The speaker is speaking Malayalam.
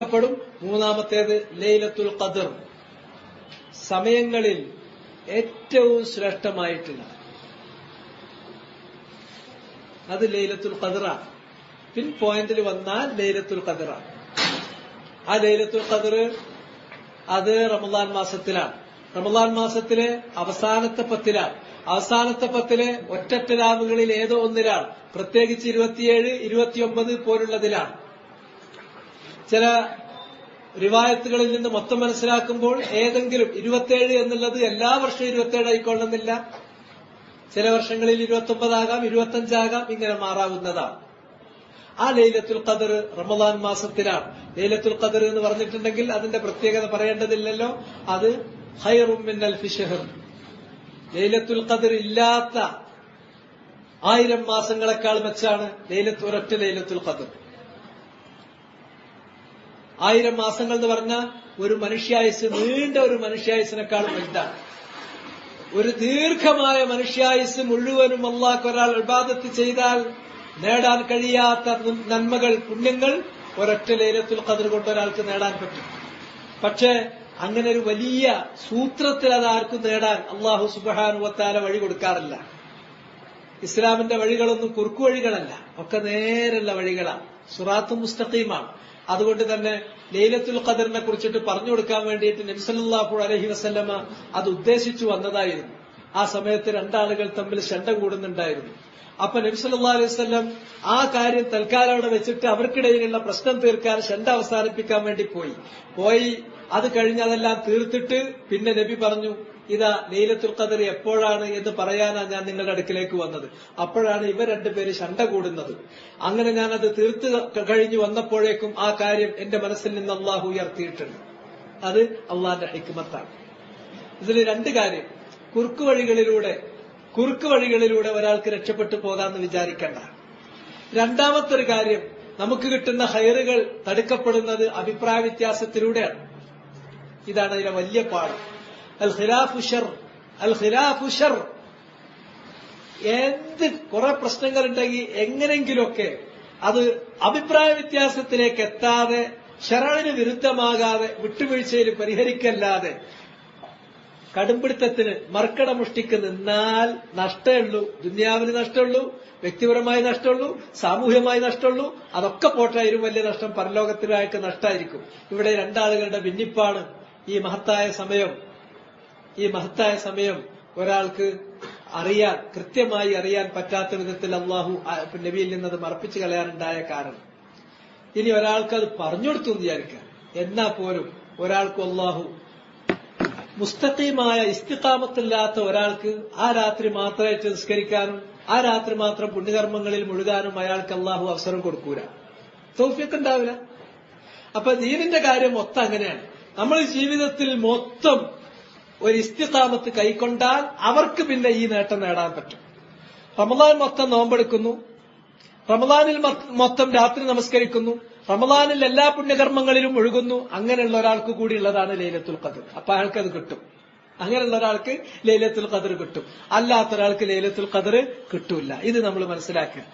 കണക്കാക്കപ്പെടും മൂന്നാമത്തേത് ലൈലത്തുൽ ഖദർ സമയങ്ങളിൽ ഏറ്റവും ശ്രേഷ്ഠമായിട്ടുള്ള അത് ലൈലത്തുൽ ഖദറാണ് പിൻ പോയിന്റിൽ വന്നാൽ ലൈലത്തുൽ ഖദറാണ് ആ ലൈലത്തുൽ ഖദർ അത് റമദാൻ മാസത്തിലാണ് റമദാൻ മാസത്തിലെ അവസാനത്തെ പത്തിലാണ് അവസാനത്തെ പത്തിലെ ഒറ്ററ്റ രാവുകളിൽ ഏതോ ഒന്നിലാണ് പ്രത്യേകിച്ച് ഇരുപത്തിയേഴ് ഇരുപത്തിയൊമ്പത് പോലുള്ളതിലാണ് ചില റിവായത്തുകളിൽ നിന്ന് മൊത്തം മനസ്സിലാക്കുമ്പോൾ ഏതെങ്കിലും ഇരുപത്തിയേഴ് എന്നുള്ളത് എല്ലാ വർഷവും ഇരുപത്തിയേഴ് ആയിക്കൊള്ളുന്നില്ല ചില വർഷങ്ങളിൽ ഇരുപത്തി ഒമ്പതാകാം ഇരുപത്തഞ്ചാകാം ഇങ്ങനെ മാറാവുന്നതാണ് ആ ലൈലത്തുൽ ഖദർ റമദാൻ മാസത്തിലാണ് ലൈലത്തുൽ ഖദർ എന്ന് പറഞ്ഞിട്ടുണ്ടെങ്കിൽ അതിന്റെ പ്രത്യേകത പറയേണ്ടതില്ലല്ലോ അത് ഹൈറും മിന്നൽ ഫിഷഹർ ലൈലത്തുൽ ഖദർ ഇല്ലാത്ത ആയിരം മാസങ്ങളെക്കാൾ മെച്ചാണ് ലൈലത്ത് ഒരൊറ്റ ലൈലത്തുൽ ഖദർ ആയിരം മാസങ്ങൾ എന്ന് പറഞ്ഞാൽ ഒരു മനുഷ്യായുസ് നീണ്ട ഒരു മനുഷ്യായുസിനേക്കാളും വലുതാണ് ഒരു ദീർഘമായ മനുഷ്യായുസ് മുഴുവനും അള്ളാഹ് ഒരാൾ ഇബാദത്ത് ചെയ്താൽ നേടാൻ കഴിയാത്ത നന്മകൾ പുണ്യങ്ങൾ ഒരൊറ്റ ലൈലത്തുൽ ഖദർ കൊണ്ട് ഒരാൾക്ക് നേടാൻ പറ്റും പക്ഷേ അങ്ങനെ ഒരു വലിയ സൂത്രത്തിൽ അത് ആർക്കും നേടാൻ അള്ളാഹു സുബാനുവത്താല വഴി കൊടുക്കാറില്ല ഇസ്ലാമിന്റെ വഴികളൊന്നും കുറുക്കു വഴികളല്ല ഒക്കെ നേരെയുള്ള വഴികളാണ് സുറാത്ത് മുസ്തഖീമാണ് അതുകൊണ്ട് തന്നെ ലൈലത്തുൽ ഖദറിനെ കുറിച്ചിട്ട് പറഞ്ഞു കൊടുക്കാൻ വേണ്ടിയിട്ട് നബ്സല്ലാഹു അലഹി വസ്ല്ലമ അത് ഉദ്ദേശിച്ചു വന്നതായിരുന്നു ആ സമയത്ത് രണ്ടാളുകൾ തമ്മിൽ ശണ്ട കൂടുന്നുണ്ടായിരുന്നു അപ്പൊ നബ്സല്ലാ അലൈഹി വസ്ലം ആ കാര്യം തൽക്കാലം അവിടെ വെച്ചിട്ട് അവർക്കിടയിലുള്ള പ്രശ്നം തീർക്കാൻ ശണ്ട അവസാനിപ്പിക്കാൻ വേണ്ടി പോയി പോയി അത് കഴിഞ്ഞ് അതെല്ലാം തീർത്തിട്ട് പിന്നെ നബി പറഞ്ഞു ഇതാ ലൈലത്തുൽ ഖദർ എപ്പോഴാണ് എന്ന് പറയാനാണ് ഞാൻ നിങ്ങളുടെ അടുക്കിലേക്ക് വന്നത് അപ്പോഴാണ് ഇവർ രണ്ടുപേര് ശണ്ട കൂടുന്നത് അങ്ങനെ ഞാൻ അത് തീർത്ത് കഴിഞ്ഞു വന്നപ്പോഴേക്കും ആ കാര്യം എന്റെ മനസ്സിൽ നിന്ന് അള്ളാഹു ഉയർത്തിയിട്ടുണ്ട് അത് അള്ളാന്റെ ഹിക്മത്താണ് ഇതിൽ രണ്ട് കാര്യം കുറുക്കു വഴികളിലൂടെ കുറുക്കു വഴികളിലൂടെ ഒരാൾക്ക് രക്ഷപ്പെട്ടു പോകാമെന്ന് വിചാരിക്കേണ്ട രണ്ടാമത്തെ ഒരു കാര്യം നമുക്ക് കിട്ടുന്ന ഹയറുകൾ തടുക്കപ്പെടുന്നത് അഭിപ്രായ വ്യത്യാസത്തിലൂടെയാണ് ഇതാണ് അതിലെ വലിയ പാഠം അൽ ഖിലാഫുഷർ അൽ ഖിലാഫുഷർ എന്ത് കുറെ പ്രശ്നങ്ങൾ ഉണ്ടെങ്കിൽ എങ്ങനെങ്കിലുമൊക്കെ അത് അഭിപ്രായ വ്യത്യാസത്തിലേക്ക് എത്താതെ ഷറണിന് വിരുദ്ധമാകാതെ വിട്ടുവീഴ്ചയിൽ പരിഹരിക്കല്ലാതെ കടുംപിടുത്തത്തിന് മർക്കടമുഷ്ടിക്ക് നിന്നാൽ നഷ്ടമുള്ളൂ ദുന്യാവിന് നഷ്ടമുള്ളൂ വ്യക്തിപരമായി നഷ്ടമുള്ളൂ സാമൂഹ്യമായി നഷ്ടമുള്ളൂ അതൊക്കെ പോട്ടെ അതിലും വലിയ നഷ്ടം പരലോകത്തിലായിട്ട് നഷ്ടമായിരിക്കും ഇവിടെ രണ്ടാളുകളുടെ ഭിന്നിപ്പാണ് ഈ മഹത്തായ സമയം ഈ മഹത്തായ സമയം ഒരാൾക്ക് അറിയാൻ കൃത്യമായി അറിയാൻ പറ്റാത്ത വിധത്തിൽ അള്ളാഹു നബിയിൽ നിന്നത് മറപ്പിച്ചു കളയാനുണ്ടായ കാരണം ഇനി ഒരാൾക്ക് അത് പറഞ്ഞു കൊടുത്തു എന്ന് വിചാരിക്കാം എന്നാ പോലും ഒരാൾക്ക് അള്ളാഹു മുസ്തഖീമായ ഇസ്തിക്കാമത്തില്ലാത്ത ഒരാൾക്ക് ആ രാത്രി മാത്രമായിട്ട് നിസ്കരിക്കാനും ആ രാത്രി മാത്രം പുണ്യകർമ്മങ്ങളിൽ മുഴുകാനും അയാൾക്ക് അള്ളാഹു അവസരം കൊടുക്കൂല തോഫിയൊക്കെ ഉണ്ടാവില്ല അപ്പൊ ദീനിന്റെ കാര്യം മൊത്തം അങ്ങനെയാണ് നമ്മൾ ജീവിതത്തിൽ മൊത്തം ഒരു ഇസ്തിക്കാമത്ത് കൈക്കൊണ്ടാൽ അവർക്ക് പിന്നെ ഈ നേട്ടം നേടാൻ പറ്റും റമദാൻ മൊത്തം നോമ്പെടുക്കുന്നു റമദാനിൽ മൊത്തം രാത്രി നമസ്കരിക്കുന്നു റമദാനിൽ എല്ലാ പുണ്യകർമ്മങ്ങളിലും ഒഴുകുന്നു അങ്ങനെയുള്ള ഒരാൾക്ക് കൂടി ഉള്ളതാണ് ലൈലത്തുൽ ഖദർ അപ്പൊ അയാൾക്ക് അത് കിട്ടും അങ്ങനെയുള്ള ഒരാൾക്ക് ലൈലത്തുൽ ഖദർ കിട്ടും അല്ലാത്ത ഒരാൾക്ക് ലൈലത്തുൽ ഖദർ കിട്ടൂല ഇത് നമ്മൾ മനസ്സിലാക്കുക